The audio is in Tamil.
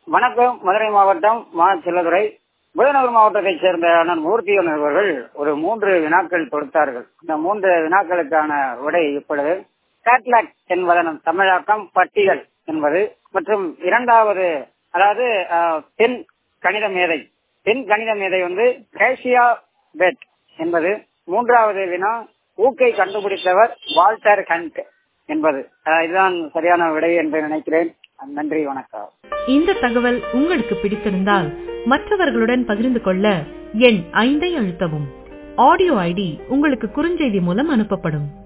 வணக்கம் மதுரை மாவட்டம் மா செல்லதுரை விருதுநகர் மாவட்டத்தைச் சேர்ந்த அண்ணன் மூர்த்தி அவர்கள் ஒரு மூன்று வினாக்கள் கொடுத்தார்கள் இந்த மூன்று வினாக்களுக்கான விடை இப்பொழுது கேட்லாக் என்பதன் தமிழாக்கம் பட்டியல் என்பது மற்றும் இரண்டாவது அதாவது அஹ், பெண் கணித மேதை பெண் கணித மேதை வந்து கேசியா பெட் என்பது மூன்றாவது வினா ஊக்கை கண்டுபிடித்தவர் வால்டர் ஹண்ட் என்பது அஹ், இதுதான் சரியான விடை என்று நினைக்கிறேன் நன்றி வணக்கம் இந்த தகவல் உங்களுக்கு பிடித்திருந்தால் மற்றவர்களுடன் பகிர்ந்து கொள்ள எண் ஐந்தை அழுத்தவும் ஆடியோ ஐடி உங்களுக்கு குறுஞ்செய்தி மூலம் அனுப்பப்படும்